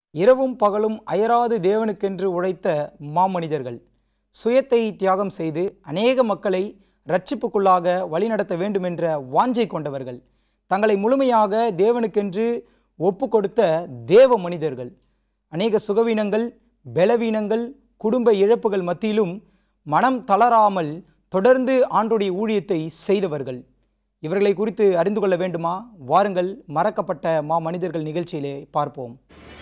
இரவும் பகலும் அயராது தேவனுக்கென்று உழைத்த மாமனிதர்கள் சுயத்தை தியாகம் செய்து அநேக மக்களை ரட்சிப்புக்குள்ளாக வழிநடத்த வேண்டுமென்ற வாஞ்சை கொண்டவர்கள் தங்களை முழுமையாக தேவனுக்கென்று ஒப்பு கொடுத்த தேவ மனிதர்கள் அநேக சுகவீனங்கள் பலவீனங்கள் குடும்ப இழப்புகள் மத்தியிலும் மனம் தளராமல் தொடர்ந்து ஆண்டுடைய ஊழியத்தை செய்தவர்கள் இவர்களை குறித்து அறிந்து கொள்ள வேண்டுமா வாருங்கள் மறக்கப்பட்ட மா மனிதர்கள் நிகழ்ச்சியிலே பார்ப்போம்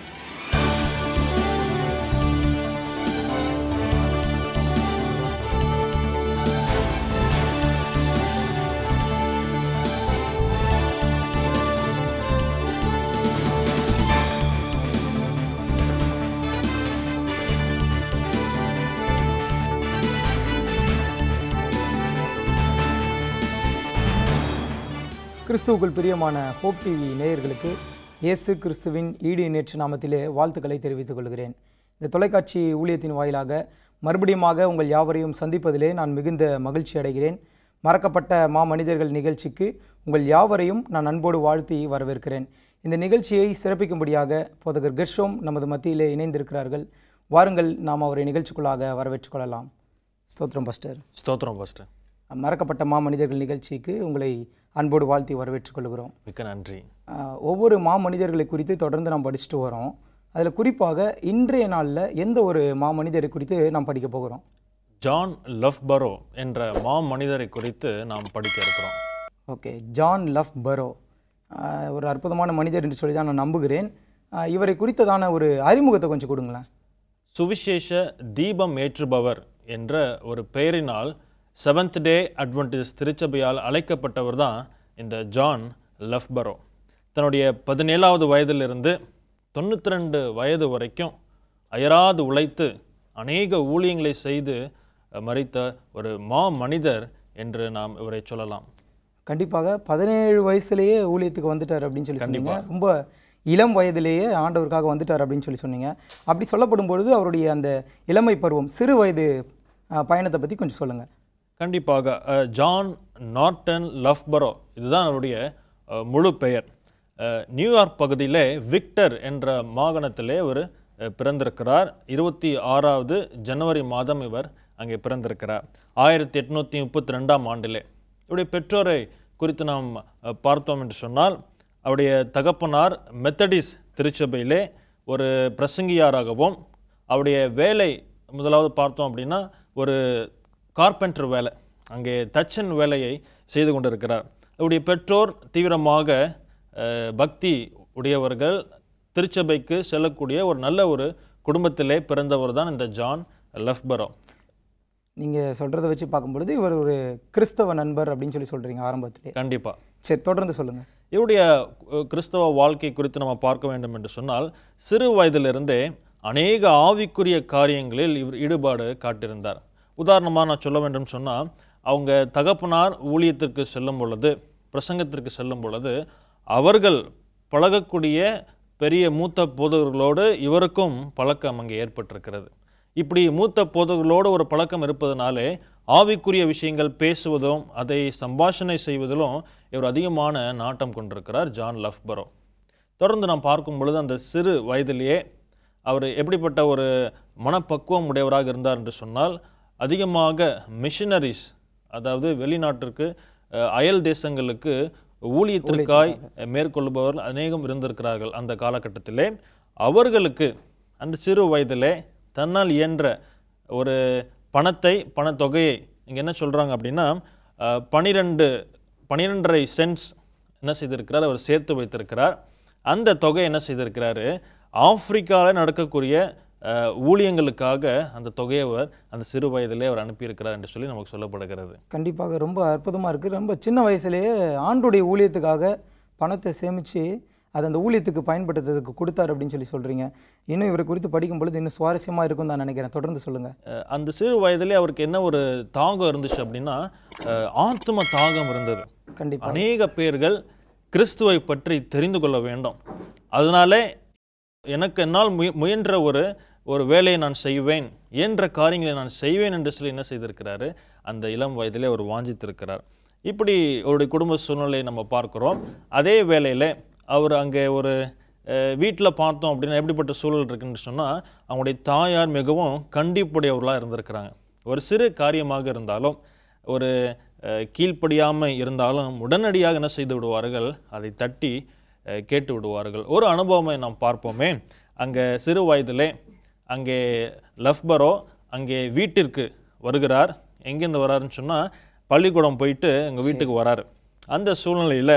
கிறிஸ்துவுக்குள் பிரியமான ஹோப் டிவி நேயர்களுக்கு இயேசு கிறிஸ்துவின் ஈடு நேற்று நாமத்திலே வாழ்த்துக்களை தெரிவித்துக் கொள்கிறேன் இந்த தொலைக்காட்சி ஊழியத்தின் வாயிலாக மறுபடியுமாக உங்கள் யாவரையும் சந்திப்பதிலே நான் மிகுந்த மகிழ்ச்சி அடைகிறேன் மறக்கப்பட்ட மா மனிதர்கள் நிகழ்ச்சிக்கு உங்கள் யாவரையும் நான் அன்போடு வாழ்த்தி வரவேற்கிறேன் இந்த நிகழ்ச்சியை சிறப்பிக்கும்படியாக போதகர் கெர்ஷோம் நமது மத்தியிலே இணைந்திருக்கிறார்கள் வாருங்கள் நாம் அவரை நிகழ்ச்சிக்குள்ளாக வரவேற்றுக் கொள்ளலாம் ஸ்தோத்திரம் பஸ்டர் ஸ்தோத்திரம் பாஸ்டர் மறக்கப்பட்ட மா மனிதர்கள் நிகழ்ச்சிக்கு உங்களை அன்போடு வாழ்த்தி வரவேற்றுக் கொள்கிறோம் மிக்க நன்றி ஆஹ் ஒவ்வொரு மா மனிதர்களை குறித்து தொடர்ந்து நாம் படிச்சுட்டு வரோம் அதில் குறிப்பாக இன்றைய நாளில் எந்த ஒரு மா மனிதரை குறித்து நாம் படிக்க போகிறோம் ஜான் லவ்பரோ என்ற மா மனிதரை குறித்து நாம் படிக்க இருக்கிறோம் ஓகே ஜான் லவ் பரோ ஆஹ் ஒரு அற்புதமான மனிதர் என்று சொல்லி தான் நான் நம்புகிறேன் ஆஹ் இவரை குறித்ததான ஒரு அறிமுகத்தை கொஞ்சம் கொடுங்களேன் சுவிசேஷ தீபம் ஏற்றுபவர் என்ற ஒரு பெயரினால் செவன்த் டே அட்வென்டிஸ் திருச்சபையால் அழைக்கப்பட்டவர் தான் இந்த ஜான் லவ்பரோ தன்னுடைய பதினேழாவது வயதிலிருந்து தொண்ணூற்றி ரெண்டு வயது வரைக்கும் அயராது உழைத்து அநேக ஊழியங்களை செய்து அஹ், மரித்த ஒரு மா மனிதர் என்று நாம் இவரை சொல்லலாம் கண்டிப்பாக பதினேழு வயசுலேயே ஊழியத்துக்கு வந்துட்டார் அப்படின்னு சொல்லி சொன்னீங்க ரொம்ப இளம் வயதிலேயே ஆண்டவருக்காக வந்துட்டார் அப்படின்னு சொல்லி சொன்னீங்க அப்படி சொல்லப்படும் பொழுது அவருடைய அந்த இளமை பருவம் சிறு வயது ஆஹ் பயணத்தை பற்றி கொஞ்சம் சொல்லுங்கள் கண்டிப்பாக அஹ், ஜான் நார்டன் லவ்பரோ இதுதான் அவருடைய அஹ், முழு பெயர் அஹ், நியூயார்க் பகுதியிலே விக்டர் என்ற மாகாணத்திலே அவர் அஹ், பிறந்திருக்கிறார் இருபத்தி ஆறாவது ஜனவரி மாதம் இவர் அங்கே பிறந்திருக்கிறார் ஆயிரத்தி எட்நூற்றி முப்பத்தி ரெண்டாம் ஆண்டிலே இவருடைய பெற்றோரை குறித்து நாம் அஹ், பார்த்தோம் என்று சொன்னால் அவருடைய தகப்பனார் மெத்தடிஸ் திருச்சபையிலே ஒரு பிரசங்கியாராகவும் அவருடைய வேலை முதலாவது பார்த்தோம் அப்படின்னா ஒரு கார்பெண்டர் வேலை அங்கே தச்சன் வேலையை செய்து கொண்டிருக்கிறார் அவருடைய பெற்றோர் தீவிரமாக அஹ், பக்தி உடையவர்கள் திருச்சபைக்கு செல்லக்கூடிய ஒரு நல்ல ஒரு குடும்பத்திலே பிறந்தவர் தான் இந்த ஜான் லெஃப்பரோ நீங்கள் சொல்கிறத வச்சு பார்க்கும்பொழுது இவர் ஒரு கிறிஸ்தவ நண்பர் அப்படின்னு சொல்லி சொல்கிறீங்க ஆரம்பத்திலே கண்டிப்பாக சரி தொடர்ந்து சொல்லுங்கள் இவருடைய அஹ், கிறிஸ்தவ வாழ்க்கை குறித்து நம்ம பார்க்க வேண்டும் என்று சொன்னால் சிறு வயதிலிருந்தே அநேக ஆவிக்குரிய காரியங்களில் இவர் ஈடுபாடு காட்டியிருந்தார் உதாரணமாக நான் சொல்ல வேண்டும் சொன்னால் அவங்க தகப்பனார் ஊழியத்திற்கு செல்லும் பொழுது பிரசங்கத்திற்கு செல்லும் பொழுது அவர்கள் பழகக்கூடிய பெரிய மூத்த போதகர்களோடு இவருக்கும் பழக்கம் அங்கே ஏற்பட்டிருக்கிறது இப்படி மூத்த போதகர்களோடு ஒரு பழக்கம் இருப்பதனாலே ஆவிக்குரிய விஷயங்கள் பேசுவதும் அதை சம்பாஷணை செய்வதிலும் இவர் அதிகமான நாட்டம் கொண்டிருக்கிறார் ஜான் லஃப்பரோ தொடர்ந்து நாம் பார்க்கும் பொழுது அந்த சிறு வயதிலேயே அவர் எப்படிப்பட்ட ஒரு மனப்பக்குவம் உடையவராக இருந்தார் என்று சொன்னால் அதிகமாக மிஷனரிஸ் அதாவது வெளிநாட்டிற்கு அஹ், அயல் தேசங்களுக்கு ஊழியத்திற்காய் மேற்கொள்பவர்கள் அநேகம் இருந்திருக்கிறார்கள் அந்த காலகட்டத்திலே அவர்களுக்கு அந்த சிறு வயதிலே தன்னால் இயன்ற ஒரு பணத்தை பணத்தொகையை இங்கே என்ன சொல்கிறாங்க அப்படின்னா அஹ், பனிரெண்டு பனிரெண்டரை சென்ட்ஸ் என்ன செய்திருக்கிறார் அவர் சேர்த்து வைத்திருக்கிறார் அந்த தொகை என்ன செய்திருக்கிறாரு ஆப்பிரிக்காவில் நடக்கக்கூடிய அஹ், ஊழியங்களுக்காக அந்த தொகையை அவர் அந்த சிறு வயதிலே அவர் அனுப்பியிருக்கிறார் என்று சொல்லி நமக்கு சொல்லப்படுகிறது கண்டிப்பாக ரொம்ப அற்புதமாக இருக்குது ரொம்ப சின்ன வயசுலேயே ஆண்டுடைய ஊழியத்துக்காக பணத்தை சேமித்து அதை அந்த ஊழியத்துக்கு பயன்படுத்துறதுக்கு கொடுத்தாரு அப்படின்னு சொல்லி சொல்கிறீங்க இன்னும் இவரை குறித்து படிக்கும் பொழுது இன்னும் சுவாரஸ்யமாக இருக்கும் தான் நினைக்கிறேன் தொடர்ந்து சொல்லுங்கள் அஹ், அந்த சிறு வயதிலே அவருக்கு என்ன ஒரு தாகம் இருந்துச்சு அப்படின்னா அஹ், ஆத்தும தாகம் இருந்தது கண்டிப்பாக அநேக பேர்கள் கிறிஸ்துவை பற்றி தெரிந்து கொள்ள வேண்டும் அதனாலே எனக்கு என்னால் முய முயன்ற ஒரு ஒரு வேலையை நான் செய்வேன் என்ற காரியங்களை நான் செய்வேன் என்று சொல்லி என்ன செய்திருக்கிறாரு அந்த இளம் வயதிலே அவர் வாஞ்சித்திருக்கிறார் இப்படி அவருடைய குடும்ப சூழ்நிலையை நம்ம பார்க்கிறோம் அதே வேளையில் அவர் அங்கே ஒரு வீட்டில் பார்த்தோம் அப்படின்னா எப்படிப்பட்ட சூழல் இருக்குன்னு சொன்னால் அவங்களுடைய தாயார் மிகவும் கண்டிப்புடையவர்களாக இருந்திருக்கிறாங்க ஒரு சிறு காரியமாக இருந்தாலும் ஒரு அஹ், கீழ்ப்படியாமல் இருந்தாலும் உடனடியாக என்ன செய்து விடுவார்கள் அதை தட்டி அஹ், கேட்டு விடுவார்கள் ஒரு அனுபவமை நாம் பார்ப்போமே அங்கே சிறு வயதிலே அங்கே லஃப்பரோ அங்கே வீட்டிற்கு வருகிறார் எங்கேருந்து வராருன்னு சொன்னால் பள்ளிக்கூடம் போயிட்டு எங்கள் வீட்டுக்கு வராரு அந்த சூழ்நிலையில்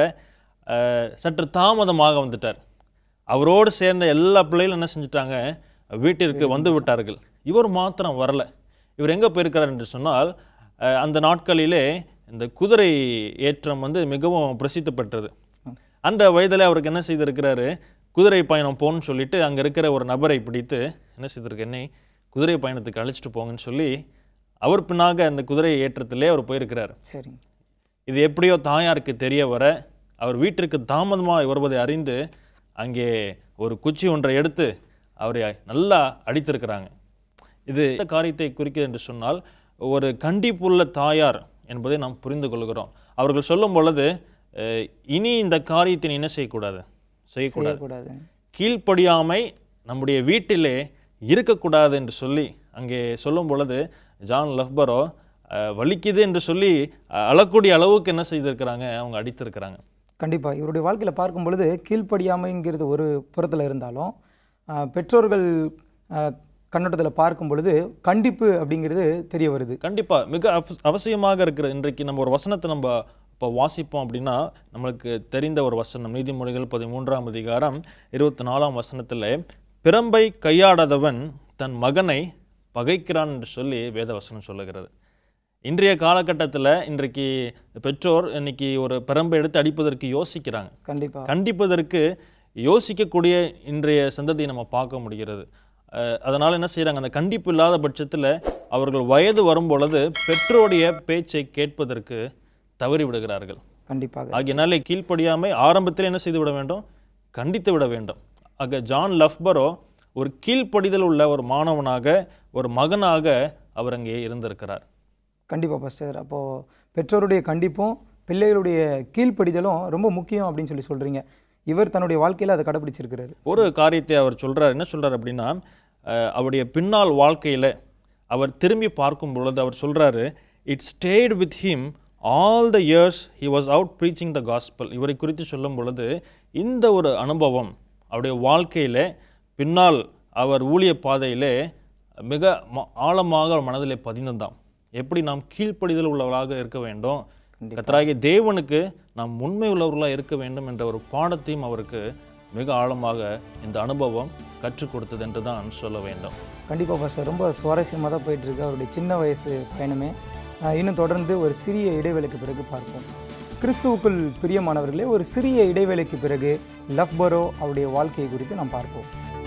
சற்று தாமதமாக வந்துட்டார் அவரோடு சேர்ந்த எல்லா பிள்ளைகளும் என்ன செஞ்சுட்டாங்க வீட்டிற்கு வந்து விட்டார்கள் இவர் மாத்திரம் வரல இவர் எங்கே போயிருக்கிறார் என்று சொன்னால் அஹ், அந்த நாட்களிலே இந்த குதிரை ஏற்றம் வந்து மிகவும் பிரசித்தி பெற்றது அந்த வயதில் அவருக்கு என்ன செய்திருக்கிறாரு குதிரை பயணம் போகணும்னு சொல்லிட்டு அங்கே இருக்கிற ஒரு நபரை பிடித்து என்ன செய்திருக்கு என்னை குதிரை பயணத்துக்கு அழைச்சிட்டு போங்கன்னு சொல்லி அவர் பின்னாக அந்த குதிரை ஏற்றத்திலே அவர் போயிருக்கிறார் சரிங்க இது எப்படியோ தாயாருக்கு தெரிய வர அவர் வீட்டிற்கு தாமதமாக வருவதை அறிந்து அங்கே ஒரு குச்சி ஒன்றை எடுத்து அவரை நல்லா அடித்திருக்கிறாங்க இது எந்த காரியத்தை குறிக்கிறது என்று சொன்னால் ஒரு கண்டிப்புள்ள தாயார் என்பதை நாம் புரிந்து கொள்கிறோம் அவர்கள் சொல்லும் பொழுது அஹ், இனி இந்த காரியத்தை நீ என்ன செய்யக்கூடாது செய்யக்கூடாது செய்யக்கூடாது கீழ்ப்படியாமை நம்முடைய வீட்டிலே இருக்கக்கூடாது என்று சொல்லி அங்கே சொல்லும் பொழுது ஜான் லஃபரோ அஹ், வலிக்குது என்று சொல்லி அஹ், அழக்கூடிய அளவுக்கு என்ன செய்திருக்கிறாங்க அவங்க அடித்திருக்கிறாங்க கண்டிப்பாக இவருடைய வாழ்க்கையில் பார்க்கும் பொழுது கீழ்ப்படியாமைங்கிறது ஒரு புறத்தில் இருந்தாலும் ஆஹ், பெற்றோர்கள் கண்ணோட்டத்தில் பார்க்கும் பொழுது கண்டிப்பு அப்படிங்கிறது தெரிய வருது கண்டிப்பா மிக அவ- அவசியமாக இருக்கிறது இன்றைக்கு நம்ம ஒரு வசனத்தை நம்ம இப்போ வாசிப்போம் அப்படின்னா நம்மளுக்கு தெரிந்த ஒரு வசனம் நீதிமொழிகள் பதிமூன்றாம் அதிகாரம் இருபத்தி நாலாம் வசனத்தில் பிரம்பை கையாடாதவன் தன் மகனை பகைக்கிறான் என்று சொல்லி வேத வசனம் சொல்லுகிறது இன்றைய காலகட்டத்தில் இன்றைக்கு பெற்றோர் இன்னைக்கு ஒரு பிரம்பை எடுத்து அடிப்பதற்கு யோசிக்கிறாங்க கண்டிப்பாக கண்டிப்பதற்கு யோசிக்கக்கூடிய இன்றைய சந்ததியை நம்ம பார்க்க முடிகிறது அஹ் அதனால என்ன செய்றாங்க அந்த கண்டிப்பு இல்லாத பட்சத்தில் அவர்கள் வயது வரும் பொழுது பெற்றோருடைய பேச்சை கேட்பதற்கு தவறி விடுகிறார்கள் கண்டிப்பாக ஆகியனாலே கீழ்ப்படியாமை ஆரம்பத்தில் என்ன செய்து விட வேண்டும் கண்டித்து விட வேண்டும் ஆக ஜான் லஃப்பரோ ஒரு கீழ்ப்படிதல் உள்ள ஒரு மாணவனாக ஒரு மகனாக அவர் அங்கே இருந்திருக்கிறார் கண்டிப்பாக பாஸ்டர் அப்போது பெற்றோருடைய கண்டிப்பும் பிள்ளைகளுடைய கீழ்ப்படிதலும் ரொம்ப முக்கியம் அப்படின்னு சொல்லி சொல்கிறீங்க இவர் தன்னுடைய வாழ்க்கையில் அதை கடைப்பிடிச்சிருக்கிறாரு ஒரு காரியத்தை அவர் சொல்றார் என்ன சொல்றார் அப்படின்னா அஹ், அவருடைய பின்னால் வாழ்க்கையில அவர் திரும்பி பார்க்கும் பொழுது அவர் சொல்றாரு it stayed with him all the years he was out preaching the gospel இவரை குறித்து சொல்லும் பொழுது இந்த ஒரு அனுபவம் அவருடைய வாழ்க்கையில பின்னால் அவர் ஊழிய பாதையிலே மிக ம- ஆழமாக அவர் மனதிலே பதிந்ததாம் எப்படி நாம் கீழ்ப்படிதல் உள்ளவர்களாக இருக்க வேண்டும் கத்தராகிய தேவனுக்கு நாம் உண்மை உள்ளவர்களாக இருக்க வேண்டும் என்ற ஒரு பாடத்தையும் அவருக்கு மிக ஆழமாக இந்த அனுபவம் கற்றுக் கொடுத்தது என்று தான் சொல்ல வேண்டும் கண்டிப்பாக பாஸ்டர் ரொம்ப சுவாரஸ்யமாக தான் போயிட்டுருக்கு அவருடைய சின்ன வயசு பயணமே ஆஹ் இன்னும் தொடர்ந்து ஒரு சிறிய இடைவேளைக்கு பிறகு பார்ப்போம் கிறிஸ்துவுக்குள் பிரியமானவர்களே ஒரு சிறிய இடைவேளைக்கு பிறகு லவ் பரோ அவருடைய வாழ்க்கையை குறித்து நாம் பார்ப்போம்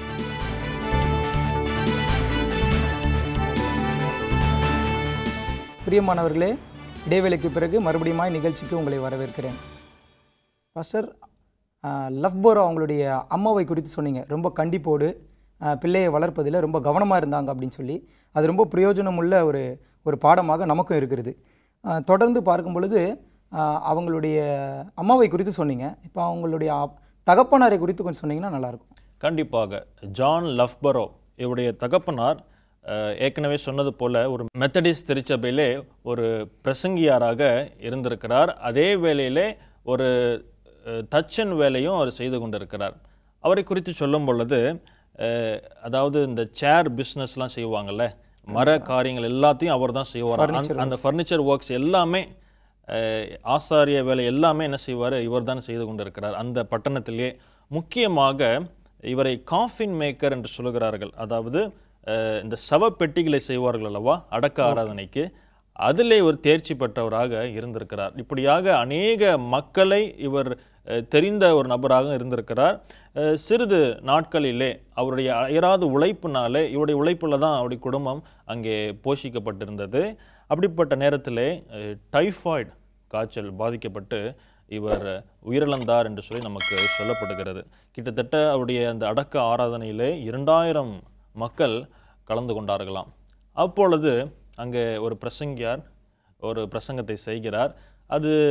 பிரியமானவர்களே இடைவேளைக்கு பிறகு மறுபடியும் நிகழ்ச்சிக்கு உங்களை வரவேற்கிறேன் பாஸ்டர் லவ் போரோ அவங்களுடைய அம்மாவை குறித்து சொன்னீங்க ரொம்ப கண்டிப்போடு ஆஹ் பிள்ளையை வளர்ப்பதில் ரொம்ப கவனமாக இருந்தாங்க அப்படின்னு சொல்லி அது ரொம்ப பிரயோஜனமுள்ள ஒரு ஒரு பாடமாக நமக்கும் இருக்கிறது ஆஹ் தொடர்ந்து பார்க்கும் பொழுது ஆஹ் அவங்களுடைய அம்மாவை குறித்து சொன்னீங்க இப்போ அவங்களுடைய அப்- தகப்பனாரை குறித்து கொஞ்சம் சொன்னீங்கன்னா நல்லாயிருக்கும் கண்டிப்பாக ஜான் லஃப்பரோ இவருடைய தகப்பனார் அஹ், ஏற்கனவே சொன்னது போல ஒரு மெத்தடிஸ்ட் திருச்சபையிலே ஒரு பிரசங்கியாராக இருந்திருக்கிறார் அதே வேளையிலே ஒரு அஹ், தச்சன் வேலையும் அவர் செய்து கொண்டிருக்கிறார் அவரை குறித்து சொல்லும் பொழுது அஹ், அதாவது இந்த சேர் பிஸ்னஸ்லாம் செய்வாங்கல்ல மர காரியங்கள் எல்லாத்தையும் அவர் தான் செய்வார் அந்த- அந்த ஃபர்னிச்சர் ஒர்க்ஸ் எல்லாமே அஹ், ஆசாரிய வேலை எல்லாமே என்ன செய்வார் இவர் தான் செய்து கொண்டிருக்கிறார் அந்த பட்டணத்திலே முக்கியமாக இவரை காஃபின் மேக்கர் என்று சொல்லுகிறார்கள் அதாவது அஹ், இந்த சவப்பெட்டிகளை செய்வார்கள் அல்லவா அடக்க ஆராதனைக்கு அதிலே ஒரு தேர்ச்சி பெற்றவராக இருந்திருக்கிறார் இப்படியாக அநேக மக்களை இவர் அஹ், தெரிந்த ஒரு நபராக இருந்திருக்கிறார் அஹ், சிறிது நாட்களிலே அவருடைய அயராத உழைப்பினாலே இவருடைய உழைப்பில் தான் அவருடைய குடும்பம் அங்கே போஷிக்கப்பட்டிருந்தது அப்படிப்பட்ட நேரத்திலே அஹ், டைஃபாய்டு காய்ச்சல் பாதிக்கப்பட்டு இவர் உயிரிழந்தார் என்று சொல்லி நமக்கு சொல்லப்படுகிறது கிட்டத்தட்ட அவருடைய அந்த அடக்க ஆராதனையிலே இரண்டாயிரம் மக்கள் கலந்து கொண்டார்களாம் அப்பொழுது அங்கே ஒரு பிரசங்கியார் ஒரு பிரசங்கத்தை செய்கிறார் அது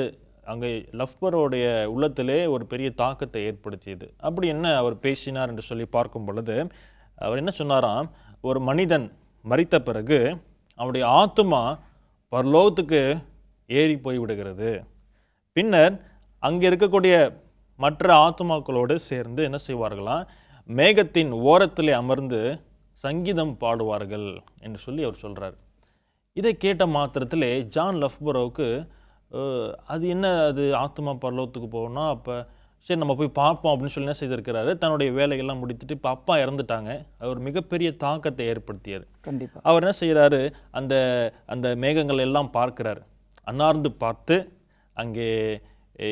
அங்கே லஃப்பரோடைய உள்ளத்திலே ஒரு பெரிய தாக்கத்தை ஏற்படுத்தியது அப்படி என்ன அவர் பேசினார் என்று சொல்லி பார்க்கும் பொழுது அவர் என்ன சொன்னாராம் ஒரு மனிதன் மரித்த பிறகு அவனுடைய ஆத்துமா பரலோகத்துக்கு ஏறி போய் விடுகிறது பின்னர் அங்கே இருக்கக்கூடிய மற்ற ஆத்துமாக்களோடு சேர்ந்து என்ன செய்வார்களாம் மேகத்தின் ஓரத்திலே அமர்ந்து சங்கீதம் பாடுவார்கள் என்று சொல்லி அவர் சொல்றார் இதை கேட்ட மாத்திரத்திலே ஜான் லஃப்பரோவுக்கு அஹ், அது என்ன அது ஆத்மா பரலோகத்துக்கு போகணும் அப்போ சரி நம்ம போய் பார்ப்போம் அப்படின்னு சொல்லி என்ன செய்திருக்கிறாரு தன்னுடைய வேலையெல்லாம் முடித்துட்டு இப்போ அப்பா இறந்துட்டாங்க அது ஒரு மிகப்பெரிய தாக்கத்தை ஏற்படுத்தியது கண்டிப்பா அவர் என்ன செய்கிறாரு அந்த அந்த மேகங்கள் எல்லாம் பார்க்கிறார் அன்னார்ந்து பார்த்து அங்கே ஏ,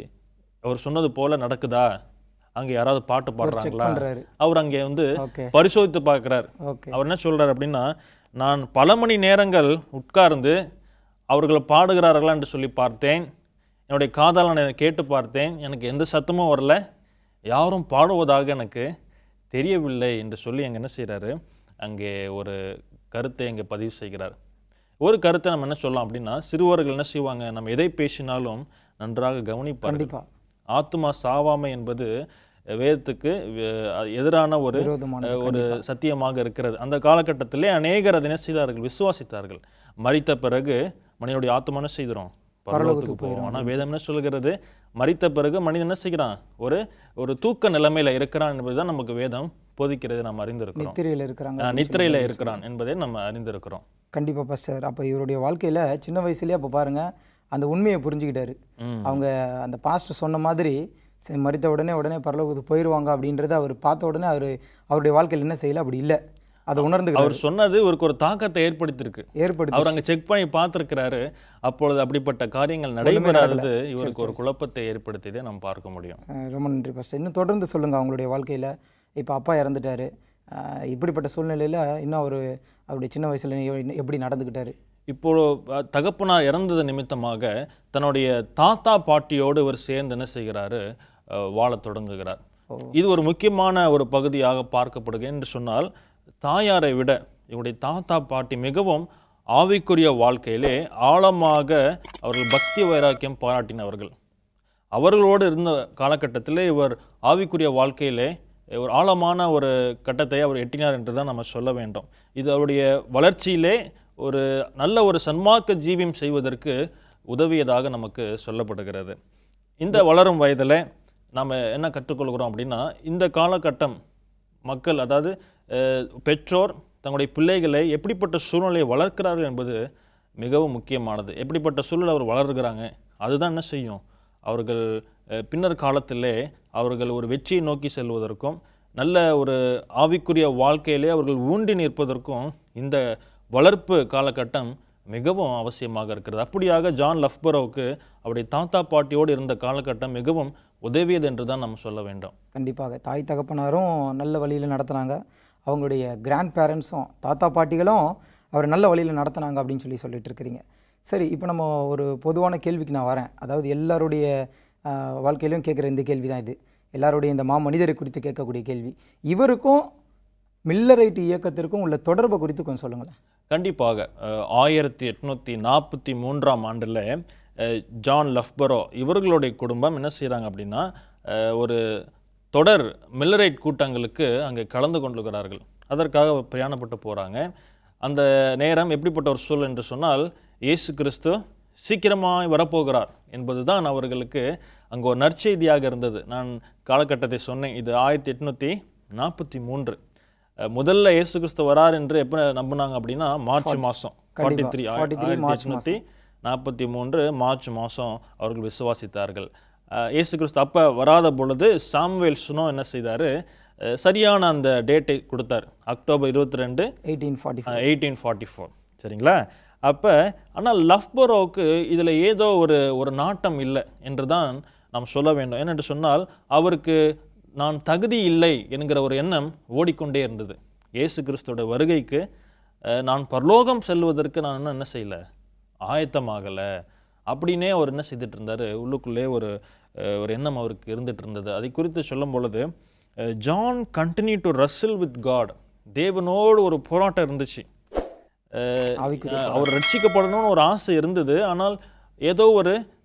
அவர் சொன்னது போல நடக்குதா அங்கே யாராவது பாட்டு செக் பாடுறாங்களா பண்றாரு அவர் அங்கே வந்து ஓகே பரிசோதித்து பார்க்கிறார் ஓகே அவர் என்ன சொல்றாரு அப்படின்னா நான் பல மணி நேரங்கள் உட்கார்ந்து அவர்கள் பாடுகிறார்களா என்று சொல்லி பார்த்தேன் என்னுடைய காதால் நான் கேட்டு பார்த்தேன் எனக்கு எந்த சத்தமும் வரல யாரும் பாடுவதாக எனக்கு தெரியவில்லை என்று சொல்லி அங்கே என்ன செய்கிறாரு அங்கே ஒரு கருத்தை அங்கே பதிவு செய்கிறார் ஒரு கருத்தை நம்ம என்ன சொல்லலாம் அப்படின்னா சிறுவர்கள் என்ன செய்வாங்க நம்ம எதை பேசினாலும் நன்றாக கவனிப்பார்கள் கண்டிப்பா ஆத்மா சாவாமை என்பது வேதத்துக்கு அஹ், எதிரான ஒரு விரோதமான அஹ், ஒரு சத்தியமாக இருக்கிறது அந்த காலகட்டத்திலே அநேகர் அதை என்ன செய்தார்கள் விசுவாசித்தார்கள் மரித்த பிறகு மனிதனுடைய ஆத்மா என்ன செய்கிறோம் பரலோகத்துக்கு போவோம் ஆனா வேதம் என்ன சொல்கிறது மரித்த பிறகு மனிதன் என்ன செய்கிறான் ஒரு ஒரு தூக்க நிலைமையில இருக்கிறான் என்பதுதான் நமக்கு வேதம் போதிக்கிறது நாம் அறிந்திருக்கிறோம் நித்திரையில் இருக்கிறாங்க அஹ், நித்திரையில இருக்கிறான் என்பதை நம்ம அறிந்திருக்கிறோம் கண்டிப்பா பாஸ்டர் அப்போ இவருடைய வாழ்க்கையில சின்ன வயசுலயே அப்போ பாருங்க அந்த உண்மையை புரிஞ்சுக்கிட்டாரு ம். அவங்க அந்த பாஸ்டர் சொன்ன மாதிரி சரி, மரித்த உடனே உடனே பரலோகத்துக்கு போயிடுவாங்க அப்படின்றத அவர் பார்த்த உடனே அவர் அவருடைய வாழ்க்கையில் என்ன செய்யல அப்படி இல்லை அதை உணர்ந்துக்கிறார் அவர் சொன்னது இவருக்கு ஒரு தாக்கத்தை ஏற்படுத்தியிருக்கு ஏற்படுத்தி அவர் அங்க செக் பண்ணி பார்த்திருக்கிறாரு அப்பொழுது அப்படிப்பட்ட காரியங்கள் நடைபெறாதது இவருக்கு ஒரு குழப்பத்தை ஏற்படுத்தியதை நாம் பார்க்க முடியும் அஹ் ரொம்ப நன்றி பாஸ்டர் இன்னும் தொடர்ந்து சொல்லுங்க அவங்களுடைய வாழ்க்கையில இப்போ அப்பா இறந்துட்டாரு அஹ் இப்படிப்பட்ட சூழ்நிலையில இன்னும் அவர் அவருடைய சின்ன வயசுல எ- எப்படி நடந்துக்கிட்டாரு இப்போ அஹ், தகப்பனார் இறந்தது நிமித்தமாக தன்னுடைய தாத்தா பாட்டியோடு இவர் சேர்ந்து என்ன செய்கிறாரு அஹ், வாழத் தொடங்குகிறார் இது ஒரு முக்கியமான ஒரு பகுதியாக பார்க்கப்படுகிறது என்று சொன்னால் தாயாரை விட இவருடைய தாத்தா பாட்டி மிகவும் ஆவிக்குரிய வாழ்க்கையிலே ஆழமாக அவர்கள் பக்தி வைராக்கியம் பாராட்டினவர்கள் அவர்களோடு இருந்த காலகட்டத்திலே இவர் ஆவிக்குரிய வாழ்க்கையிலே ஒரு ஆழமான ஒரு கட்டத்தை அவர் எட்டினார் என்று தான் நம்ம சொல்ல வேண்டும் இது அவருடைய வளர்ச்சியிலே ஒரு நல்ல ஒரு சன்மார்க்க ஜீவியம் செய்வதற்கு உதவியதாக நமக்கு சொல்லப்படுகிறது இந்த வளரும் வயதில் நாம் என்ன கற்றுக்கொள்கிறோம் அப்படின்னா இந்த காலகட்டம் மக்கள் அதாவது அஹ், பெற்றோர் தங்களுடைய பிள்ளைகளை எப்படிப்பட்ட சூழ்நிலையை வளர்க்கிறார்கள் என்பது மிகவும் முக்கியமானது எப்படிப்பட்ட சூழல் அவர் வளர்கிறாங்க அதுதான் என்ன செய்யும் அவர்கள் அஹ், பின்னர் காலத்திலே அவர்கள் ஒரு வெற்றியை நோக்கி செல்வதற்கும் நல்ல ஒரு ஆவிக்குரிய வாழ்க்கையிலே அவர்கள் ஊன்றி நிற்பதற்கும் இந்த வளர்ப்பு காலகட்டம் மிகவும் அவசியமாக இருக்கிறது அப்படியாக ஜான் லஃப்பரோவுக்கு அவருடைய தாத்தா பாட்டியோடு இருந்த காலகட்டம் மிகவும் உதவியது என்று தான் நம்ம சொல்ல வேண்டும் கண்டிப்பாக தாய் தகப்பனாரும் நல்ல வழியில் நடத்துனாங்க அவங்களுடைய கிராண்ட் பேரண்ட்ஸும் தாத்தா பாட்டிகளும் அவர் நல்ல வழியில் நடத்துனாங்க அப்படின்னு சொல்லி சொல்லிட்டு இருக்கிறீங்க சரி இப்போ நம்ம ஒரு பொதுவான கேள்விக்கு நான் வரேன் அதாவது எல்லாருடைய ஆஹ், வாழ்க்கையிலும் கேட்குற இந்த கேள்வி தான் இது எல்லாருடைய இந்த மா மனிதரை குறித்து கேட்கக்கூடிய கேள்வி இவருக்கும் மில்லரைட் இயக்கத்திற்கும் உள்ள தொடர்பை குறித்து கொஞ்சம் சொல்லுங்களேன் கண்டிப்பாக அஹ், ஆயிரத்தி எட்நூற்றி நாற்பத்தி மூன்றாம் ஆண்டில் அஹ், ஜான் லஃப்பரோ இவர்களுடைய குடும்பம் என்ன செய்கிறாங்க அப்படின்னா அஹ், ஒரு தொடர் மில்லரைட் கூட்டங்களுக்கு அங்கே கலந்து கொண்டுகிறார்கள் அதற்காக பிரயாணப்பட்டு போகிறாங்க அந்த நேரம் எப்படிப்பட்ட ஒரு சூழல் என்று சொன்னால் இயேசு கிறிஸ்து சீக்கிரமாய் வரப்போகிறார் என்பதுதான் அவர்களுக்கு அங்கே ஒரு நற்செய்தியாக இருந்தது நான் காலகட்டத்தை சொன்னேன் இது ஆயிரத்தி எட்நூற்றி நாற்பத்தி மூன்று அஹ் முதல்ல இயேசு கிறிஸ்து வரார் என்று எப்போ நம்பினாங்க அப்படின்னா மார்ச் மாதம் ஃபார்ட்டி த்ரீ 43 மார்ச் எட்நூற்றி நாற்பத்தி மூன்று மார்ச் மாதம் அவர்கள் விசுவாசித்தார்கள் அஹ் இயேசு கிறிஸ்து அப்போ வராத பொழுது சாம்வேல் சுனோ என்ன செய்தார் சரியான அந்த டேட்டை கொடுத்தார் அக்டோபர் இருபத்தி ரெண்டு eighteen forty eighteen forty four சரிங்களா அப்போ ஆனால் லஃப்பரோவுக்கு இதில் ஏதோ ஒரு ஒரு நாட்டம் இல்லை என்று தான் நாம் சொல்ல வேண்டும் ஏனென்று சொன்னால் அவருக்கு நான் தகுதி இல்லை என்கிற ஒரு எண்ணம் ஓடிக்கொண்டே இருந்தது இயேசு கிறிஸ்துவோட வருகைக்கு அஹ், நான் பரலோகம் செல்வதற்கு நான் இன்னும் என்ன செய்யலை ஆயத்தமாகலை அப்படின்னே அவர் என்ன செய்துட்டு இருந்தார் உள்ளுக்குள்ளே ஒரு அஹ், ஒரு எண்ணம் அவருக்கு இருந்துட்டு இருந்தது அதை குறித்து சொல்லும் பொழுது ah, John continue to wrestle with God தேவனோடு ஒரு போராட்டம் இருந்துச்சு அஹ், ஆவிக்குரிய அஹ், அவர் ரட்சிக்கப்படணும்னு ஒரு ஆசை இருந்தது ஆனால் ஏதோ ஒரு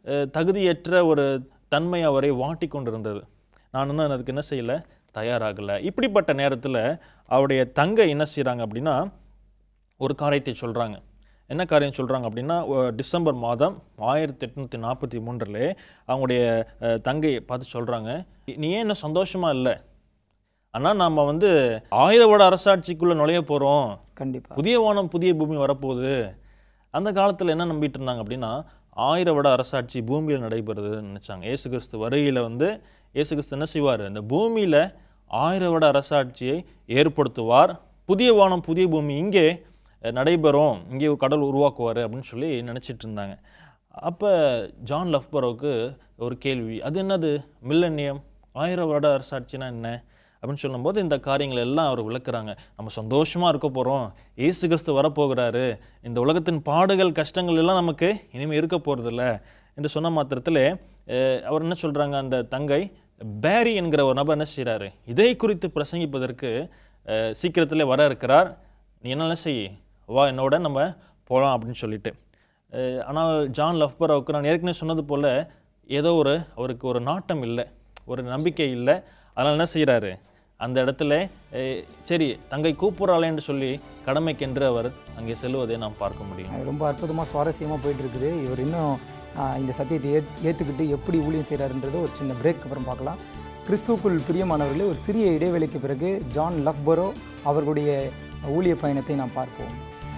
அஹ், தகுதியற்ற ஒரு தன்மை அவரை வாட்டி கொண்டிருந்தது நான் இன்னும் அதுக்கு என்ன செய்யலை தயாராகலை இப்படிப்பட்ட நேரத்தில் அவருடைய தங்கை என்ன செய்கிறாங்க அப்படின்னா ஒரு காரியத்தை சொல்கிறாங்க என்ன காரியம் சொல்கிறாங்க அப்படின்னா ஒ- டிசம்பர் மாதம் ஆயிரத்தி எட்நூற்றி நாற்பத்தி மூன்றில் அவங்களுடைய அஹ், தங்கை பார்த்து சொல்கிறாங்க நீ ஏன் இன்னும் சந்தோஷமாக இல்லை ஆனால் நாம் வந்து ஆயுதவோட அரசாட்சிக்குள்ளே நுழைய போகிறோம் கண்டிப்பாக புதிய வானம் புதிய பூமி வரப்போகுது அந்த காலத்தில் என்ன நம்பிட்டு இருந்தாங்க அப்படின்னா ஆயிரம் வருட அரசாட்சி பூமியில் நடைபெறுதுன்னு நினச்சாங்க இயேசு கிறிஸ்து வருகையில் வந்து இயேசு கிறிஸ்து என்ன செய்வார் இந்த பூமியில் ஆயிரம் வருட அரசாட்சியை ஏற்படுத்துவார் புதிய வானம் புதிய பூமி இங்கே அஹ், நடைபெறும் இங்கே ஒரு கடல் உருவாக்குவார் அப்படின்னு சொல்லி நினச்சிட்டு இருந்தாங்க அப்போ ஜான் லஃப்பரோவுக்கு ஒரு கேள்வி அது என்னது மில்லனியம் ஆயிரம் வருட அரசாட்சினா என்ன அப்படின்னு சொல்லும்போது இந்த காரியங்கள் எல்லாம் அவர் விளக்குறாங்க நம்ம சந்தோஷமா இருக்க போறோம் இயேசு கிறிஸ்து வரப்போகிறாரு இந்த உலகத்தின் பாடுகள் கஷ்டங்கள் எல்லாம் நமக்கு இனிமே இருக்க போறதில்ல என்று சொன்ன மாத்திரத்திலே அஹ், அவர் என்ன சொல்றாங்க அந்த தங்கை பேரி என்கிற ஒரு நபர் என்ன செய்றாரு இதை குறித்து பிரசங்கிப்பதற்கு அஹ், சீக்கிரத்திலே வர இருக்கிறார் நீ என்ன செய் வா என்னோட நம்ம போகலாம் அப்படின்னு சொல்லிட்டு அஹ், ஆனால் ஜான் லஃபரோவுக்கு நான் ஏற்கனவே சொன்னது போல ஏதோ ஒரு அவருக்கு ஒரு நாட்டம் இல்லை ஒரு நம்பிக்கை இல்லை அதனால் என்ன செய்கிறாரு அந்த இடத்துல அஹ், சரி தங்கை கூப்பிட்றாளேன்னு சொல்லி கடமைக்கென்று அவர் அங்கே செல்வதை நாம் பார்க்க முடியும் அது ரொம்ப அற்புதமாக சுவாரஸ்யமாக போயிட்டு இருக்குது இவர் இன்னும் ஆஹ், இந்த சத்தியத்தை ஏத் ஏற்றுக்கிட்டு எப்படி ஊழியம் செய்கிறாருன்றது ஒரு சின்ன பிரேக் அப்புறம் பார்க்கலாம் கிறிஸ்துவுக்குள் பிரியமானவர்களே ஒரு சிறிய இடைவேளைக்கு பிறகு ஜான் லஃப்பரோ அவர்களுடைய ஊழிய பயணத்தை நாம் பார்ப்போம்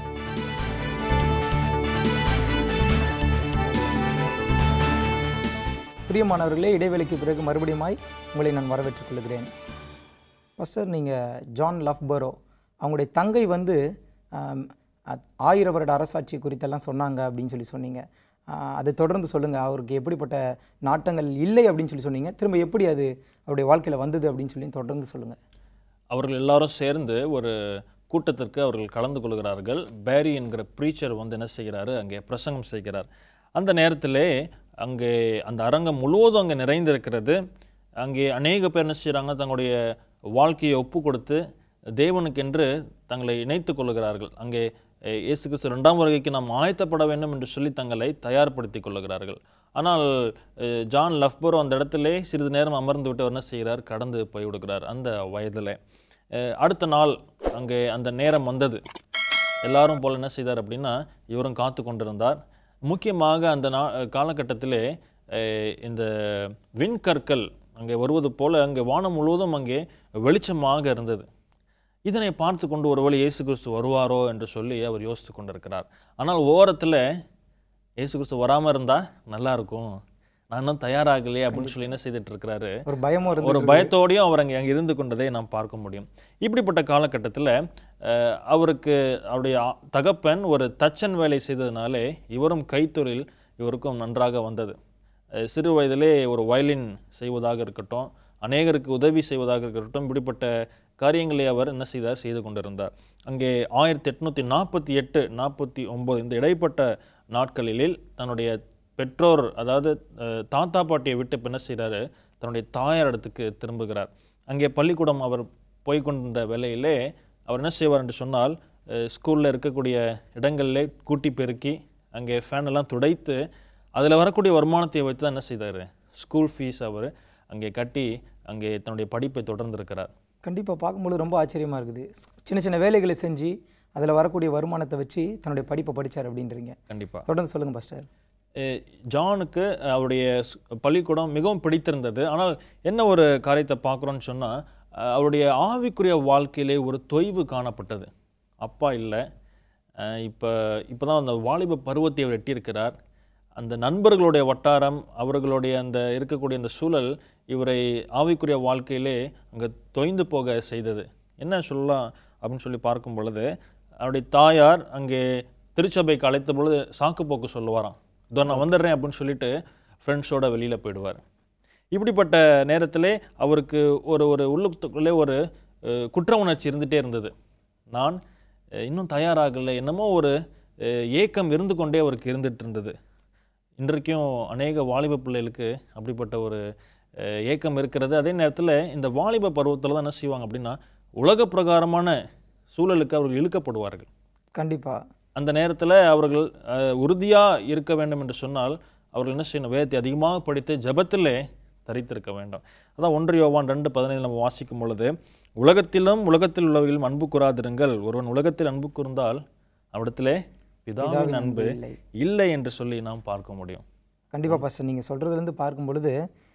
பிரியமானவர்களே இடைவேளைக்கு பிறகு மறுபடியுமாய் உங்களை நான் வரவேற்றுக் கொள்கிறேன் பாஸ்டர் நீங்கள் ஜான் லஃப்பரோ அவங்களுடைய தங்கை வந்து ஆம், அ- ஆயிரம் வருட அரசாட்சி குறித்தெல்லாம் சொன்னாங்க அப்படின்னு சொல்லி சொன்னீங்க ஆ, அதை தொடர்ந்து சொல்லுங்கள் அவருக்கு எப்படிப்பட்ட நாட்டங்கள் இல்லை அப்படின்னு சொல்லி சொன்னீங்க திரும்ப எப்படி அது அவருடைய வாழ்க்கையில் வந்தது அப்படின்னு சொல்லி தொடர்ந்து சொல்லுங்கள் அவர்கள் எல்லாரும் சேர்ந்து ஒரு கூட்டத்திற்கு அவர்கள் கலந்து கொள்கிறார்கள் பேரி என்கிற ப்ரீச்சர் வந்து என்ன செய்கிறாரு அங்கே பிரசங்கம் செய்கிறார் அந்த நேரத்திலே அங்கே அந்த அரங்கம் முழுவதும் அங்கே நிறைந்திருக்கிறது அங்கே அநேக பேர் என்ன செய்கிறாங்க தங்களுடைய வாழ்க்கையை ஒப்பு கொடுத்து தேவனுக்கென்று தங்களை இணைத்துக் கொள்கிறார்கள் அங்கே அஹ், இயேசு கிறிஸ்து இரண்டாம் வருகைக்கு நாம் ஆயத்தப்பட வேண்டும் என்று சொல்லி தங்களை தயார்படுத்திக் கொள்கிறார்கள் ஆனால் அஹ், ஜான் லஃப்பரோ அந்த இடத்திலே சிறிது நேரம் அமர்ந்து விட்டு அவர் என்ன செய்கிறார் கடந்து போய்விடுகிறார் அந்த வயதில் அடுத்த நாள் அங்கே அந்த நேரம் வந்தது எல்லாரும் போல என்ன செய்தார் அப்படின்னா இவரும் காத்து கொண்டிருந்தார் முக்கியமாக அந்த நா காலகட்டத்திலே அஹ், இந்த விண்கற்கள் அங்கே வருவது போல அங்கே வானம் முழுவதும் அங்கே வெளிச்சமாக இருந்தது இதனை பார்த்து கொண்டு ஒருவேளை இயேசு கிறிஸ்து வருவாரோ என்று சொல்லி அவர் யோசித்து கொண்டிருக்கிறார் ஆனால் ஓரத்தில் இயேசு கிறிஸ்து வராமல் இருந்தால் நல்லா இருக்கும் நான் இன்னும் தயாராகலையே அப்படின்னு சொல்லி என்ன செய்துட்டு இருக்கிறாரு ஒரு பயமும் இருந்து ஒரு பயத்தோடையும் அவர் அங்கே அங்கே இருந்து கொண்டதை நாம் பார்க்க முடியும் இப்படிப்பட்ட காலகட்டத்தில் அவருக்கு அவருடைய ஆ- தகப்பன் ஒரு தச்சன் வேலை செய்ததுனாலே இவரும் கைத்தொழில் இவருக்கும் நன்றாக வந்தது அஹ், சிறு வயதிலே ஒரு வயலின் செய்வதாக இருக்கட்டும் அநேகருக்கு உதவி செய்வதாக இருக்கட்டும் இப்படிப்பட்ட காரியங்களை அவர் என்ன செய்தார் செய்து கொண்டிருந்தார் அங்கே ஆயிரத்தி எட்நூற்றி நாற்பத்தி எட்டு நாற்பத்தி ஒம்பது இந்த இடைப்பட்ட நாட்களில் தன்னுடைய பெற்றோர் அதாவது அஹ், தாத்தா பாட்டியை விட்டு இப்ப என்ன செய்கிறாரு தன்னுடைய தாயார் இடத்துக்கு திரும்புகிறார் அங்கே பள்ளிக்கூடம் அவர் போய் கொண்டிருந்த வேளையிலே அவர் என்ன செய்வார் என்று சொன்னால் ஸ்கூலில் இருக்கக்கூடிய இடங்களிலே கூட்டி பெருக்கி அங்கே ஃபேன் எல்லாம் துடைத்து அதில் வரக்கூடிய வருமானத்தை வைத்து தான் என்ன செய்தார் ஸ்கூல் ஃபீஸ் அவர் அங்கே கட்டி அங்கே தன்னுடைய படிப்பை தொடர்ந்திருக்கிறார் கண்டிப்பாக பார்க்கும்போது ரொம்ப ஆச்சரியமாக இருக்குது சின்ன சின்ன வேலைகளை செஞ்சு அதில் வரக்கூடிய வருமானத்தை வச்சு தன்னுடைய படிப்பை படித்தார் அப்படின்றீங்க கண்டிப்பாக தொடர்ந்து சொல்லுங்கள் பாஸ்டர் அஹ் ஜானுக்கு அவருடைய ஸ்- பள்ளிக்கூடம் மிகவும் பிடித்திருந்தது ஆனால் என்ன ஒரு காரியத்தை பார்க்குறோன்னு சொன்னால் அவருடைய ஆவிக்குரிய வாழ்க்கையிலே ஒரு தொய்வு காணப்பட்டது அப்பா இல்லை இப்போ இப்போ தான் அந்த வாலிப பருவத்தை அவர் எட்டியிருக்கிறார் அந்த நண்பர்களுடைய வட்டாரம் அவர்களுடைய அந்த இருக்கக்கூடிய அந்த சூழல் இவரை ஆவிக்குரிய வாழ்க்கையிலே அங்கே தொய்ந்து போக செய்தது என்ன சொல்லலாம் அப்படின்னு சொல்லி பார்க்கும் பொழுது அவருடைய தாயார் அங்கே திருச்சபைக்கு அழைத்த பொழுது சாக்கு போக்கு சொல்லுவாராம் இதோ நான் வந்துடுறேன் அப்படின்னு சொல்லிட்டு ஃப்ரெண்ட்ஸோட வெளியில் போயிடுவார் இப்படிப்பட்ட நேரத்திலே அவருக்கு ஒரு ஒரு உள்ளுக்குள்ளே ஒரு அஹ், குற்ற உணர்ச்சி இருந்துகிட்டே இருந்தது நான் அஹ், இன்னும் தயாராகலை என்னமோ ஒரு அஹ், ஏக்கம் இருந்து கொண்டே அவருக்கு இருந்துட்டு இருந்தது இன்றைக்கும் அநேக வாலிப பிள்ளைகளுக்கு அப்படிப்பட்ட ஒரு அஹ், ஏக்கம் இருக்கிறது அதே நேரத்தில் இந்த வாலிப பருவத்தில் தான் என்ன செய்வாங்க அப்படின்னா உலக பிரகாரமான சூழலுக்கு அவர்கள் இழுக்கப்படுவார்கள் கண்டிப்பாக அந்த நேரத்தில் அவர்கள் உறுதியாக இருக்க வேண்டும் என்று சொன்னால் அவர்கள் என்ன செய்யணும் வேதத்தை அதிகமாக படித்து ஜெபத்திலே தரித்திருக்க வேண்டும் அதான் ஒன்று யோவான் ரெண்டு பதினைந்து நம்ம வாசிக்கும் பொழுது உலகத்திலும் உலகத்தில் உள்ளவர்களும் அன்பு கூறாதிருங்கள் ஒருவன் உலகத்தில் அன்பு கூர்ந்தால் அவரிடத்திலே பிதாவின் அன்பு இல்லை இல்லை என்று சொல்லி நாம் பார்க்க முடியும் கண்டிப்பாக பாஸ்டர் நீங்கள் சொல்கிறதுலேருந்து பார்க்கும் பொழுது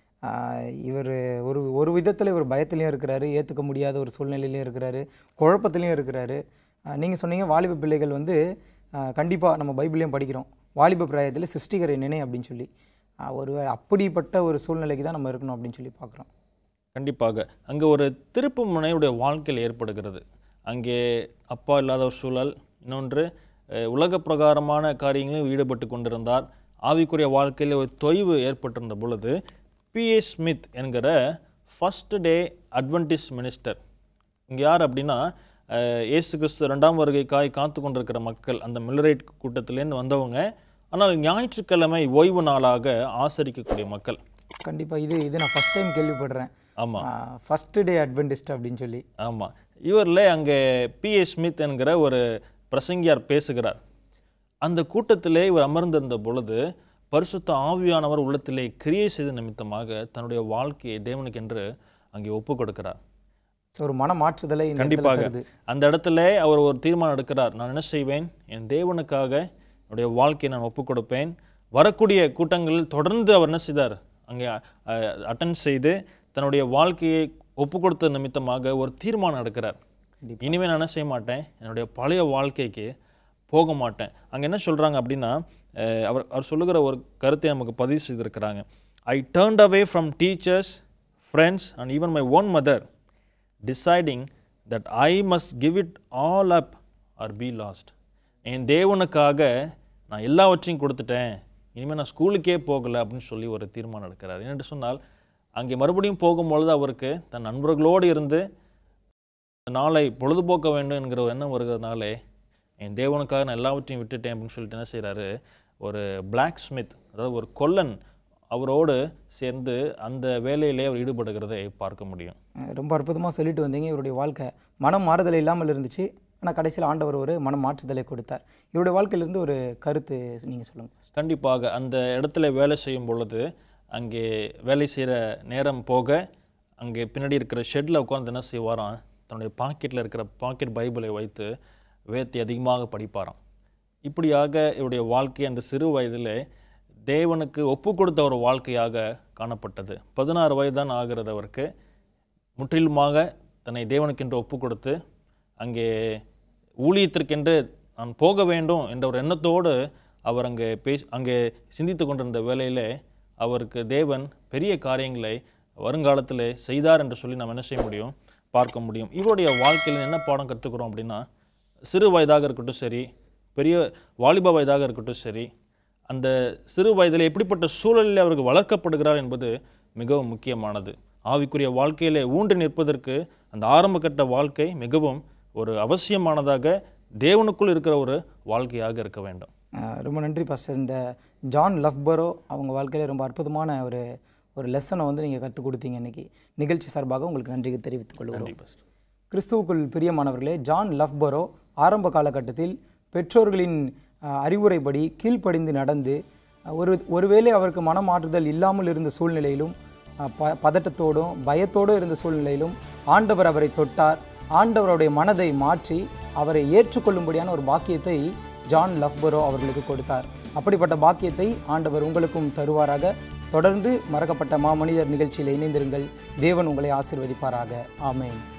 இவர் ஒரு ஒரு விதத்தில் இவர் பயத்துலையும் இருக்கிறாரு ஏற்றுக்க முடியாத ஒரு சூழ்நிலையிலையும் இருக்கிறாரு குழப்பத்துலையும் இருக்கிறாரு நீங்கள் சொன்னீங்க வாலிப பிள்ளைகள் வந்து கண்டிப்பாக நம்ம பைபிளையும் படிக்கிறோம் வாலிப பிராயத்தில் சிருஷ்டிகரை நினை அப்படின்னு சொல்லி ஆஹ் ஒரு அப்படிப்பட்ட ஒரு சூழ்நிலைக்கு தான் நம்ம இருக்கணும் அப்படின்னு சொல்லி பார்க்குறோம் கண்டிப்பாக அங்கே ஒரு திருப்பு முனையுடைய வாழ்க்கையில் ஏற்படுகிறது அங்கே அப்பா இல்லாத ஒரு சூழல் இன்னொன்று அஹ், உலக பிரகாரமான காரியங்களில் ஈடுபட்டு கொண்டிருந்தார் ஆவிக்குரிய வாழ்க்கையில் ஒரு தொய்வு ஏற்பட்டிருந்த பொழுது பிஏ ஸ்மித் என்கிற ஃபர்ஸ்ட் டே அட்வென்டிஸ் மினிஸ்டர் இங்கே யார் அப்படின்னா அஹ், இயேசு கிறிஸ்து ரெண்டாம் வருகைக்காய் காத்து கொண்டிருக்கிற மக்கள் அந்த மில்லரைட் கூட்டத்திலேருந்து வந்தவங்க ஆனால் ஞாயிற்றுக்கிழமை ஓய்வு நாளாக ஆசரிக்கக்கூடிய மக்கள் கண்டிப்பாக இது இது நான் ஃபஸ்ட் டைம் கேள்விப்படுறேன் ஆமாம் ஃபஸ்ட்டு டே அட்வென்டிஸ்ட் அப்படின்னு சொல்லி ஆமாம் இவரில் அங்கே பிஏ ஸ்மித் என்கிற ஒரு பிரசங்கியார் பேசுகிறார் அந்த கூட்டத்திலே இவர் அமர்ந்திருந்த பொழுது பரிசுத்த ஆவியானவர் உள்ளத்திலே கிரியை செய்த நிமித்தமாக தன்னுடைய வாழ்க்கையை தேவனுக்கென்று அங்கே ஒப்பு கொடுக்கிறார் ஸோ ஒரு மன மாற்றுதலை இந்த இடத்துல கண்டிப்பாக தருது அந்த இடத்துல அவர் ஒரு தீர்மானம் எடுக்கிறார் நான் என்ன செய்வேன் என் தேவனுக்காக என்னுடைய வாழ்க்கையை நான் ஒப்பு கொடுப்பேன் வரக்கூடிய கூட்டங்களில் தொடர்ந்து அவர் என்ன செய்தார் அங்கே அட்டன் செய்து தன்னுடைய வாழ்க்கையை ஒப்பு கொடுத்த நிமித்தமாக ஒரு தீர்மானம் எடுக்கிறார் கண்டிப்பா. இனிமேல் நான் என்ன செய்ய மாட்டேன் என்னுடைய பழைய வாழ்க்கைக்கு போக மாட்டேன் அங்கே என்ன சொல்கிறாங்க அப்படின்னா அஹ், அவர் அவர் சொல்லுகிற ஒரு கருத்தை நமக்கு பதிவு செய்திருக்கிறாங்க I turned away from teachers friends and even my own mother deciding that I must give it all up or be lost என் தேவனுக்காக நான் எல்லாவற்றையும் கொடுத்துட்டேன் இனிமேல் நான் ஸ்கூலுக்கே போகலை அப்படின்னு சொல்லி ஒரு தீர்மானம் எடுக்கிறார் என்னென்று சொன்னால் அங்கே மறுபடியும் போகும்பொழுது அவருக்கு தன் நண்பர்களோடு இருந்து நாளை பொழுதுபோக்க வேண்டும் என்கிற ஒரு எண்ணம் வருகிறதுனாலே என் தேவனுக்காக நான் எல்லாவற்றையும் விட்டுட்டேன் அப்படின்னு சொல்லிட்டு என்ன செய்கிறாரு ஒரு பிளாக் ஸ்மித் அதாவது ஒரு கொல்லன் அவரோடு சேர்ந்து அந்த வேலையிலே அவர் ஈடுபடுகிறதை பார்க்க முடியும் அஹ் ரொம்ப அற்புதமாக சொல்லிட்டு வந்தீங்க இவருடைய வாழ்க்கை மனம் மாறுதல் இல்லாமல் இருந்துச்சு ஆனால் கடைசியில் ஆண்டவர் ஒரு மனம் மாற்றுதலை கொடுத்தார் இவருடைய வாழ்க்கையிலிருந்து ஒரு கருத்து நீங்கள் சொல்லுங்கள் கண்டிப்பாக அந்த இடத்துல வேலை செய்யும் பொழுது அங்கே வேலை செய்கிற நேரம் போக அங்கே பின்னாடி இருக்கிற ஷெட்டில் உட்கார்ந்து என்ன செய்வாராம் தன்னுடைய பாக்கெட்டில் இருக்கிற பாக்கெட் பைபிளை வைத்து வேத்தை அதிகமாக படிப்பாராம் இப்படியாக இவருடைய வாழ்க்கை அந்த சிறு வயதிலே தேவனுக்கு ஒப்பு கொடுத்த ஒரு வாழ்க்கையாக காணப்பட்டது பதினாறு வயதுதான் ஆகிறது அவருக்கு முற்றிலுமாக தன்னை தேவனுக்கென்று ஒப்பு கொடுத்து அங்கே ஊழியத்திற்கென்று நான் போக வேண்டும் என்ற ஒரு எண்ணத்தோடு அவர் அங்கே பேசி அங்கே சிந்தித்து கொண்டிருந்த வேளையிலே அவருக்கு தேவன் பெரிய காரியங்களை வருங்காலத்தில் செய்தார் என்று சொல்லி நாம் என்ன செய்ய முடியும் பார்க்க முடியும் இவருடைய வாழ்க்கையில் என்ன பாடம் கற்றுக்கிறோம் அப்படின்னா சிறு வயதாக இருக்கட்டும் சரி பெரிய வாலிப வயதாக இருக்கட்டும் சரி அந்த சிறு வயதில் எப்படிப்பட்ட சூழலில் அவருக்கு வளர்க்கப்படுகிறார் என்பது மிகவும் முக்கியமானது ஆவிக்குரிய வாழ்க்கையிலே ஊன்றி நிற்பதற்கு அந்த ஆரம்ப கட்ட வாழ்க்கை மிகவும் ஒரு அவசியமானதாக தேவனுக்குள் இருக்கிற ஒரு வாழ்க்கையாக இருக்க வேண்டும் அஹ் ரொம்ப நன்றி பாஸ்டர் இந்த ஜான் லவ்பரோ அவங்க வாழ்க்கையில் ரொம்ப அற்புதமான ஒரு ஒரு லெசனை வந்து நீங்கள் கற்றுக் கொடுத்தீங்க இன்னைக்கு நிகழ்ச்சி சார்பாக உங்களுக்கு நன்றிக்கு தெரிவித்துக் கொள்கிறோம் நன்றி பாஸ்டர் கிறிஸ்துவுக்குள் பிரியமானவர்களே ஜான் லவ்பரோ ஆரம்ப காலகட்டத்தில் பெற்றோர்களின் அஹ், அறிவுரைப்படி கீழ்ப்படிந்து நடந்து அஹ், ஒரு ஒருவேளை அவருக்கு மனமாற்றுதல் இல்லாமல் இருந்த சூழ்நிலையிலும் அஹ், ப பதட்டத்தோடும் பயத்தோடும் இருந்த சூழ்நிலையிலும் ஆண்டவர் அவரை தொட்டார் ஆண்டவருடைய மனதை மாற்றி அவரை ஏற்றுக்கொள்ளும்படியான ஒரு பாக்கியத்தை ஜான் லவ்பரோ அவர்களுக்கு கொடுத்தார் அப்படிப்பட்ட பாக்கியத்தை ஆண்டவர் உங்களுக்கும் தருவாராக தொடர்ந்து மறக்கப்பட்ட மாமனிதர் நிகழ்ச்சியில் இணைந்திருங்கள் தேவன் உங்களை ஆசீர்வதிப்பாராக ஆமென்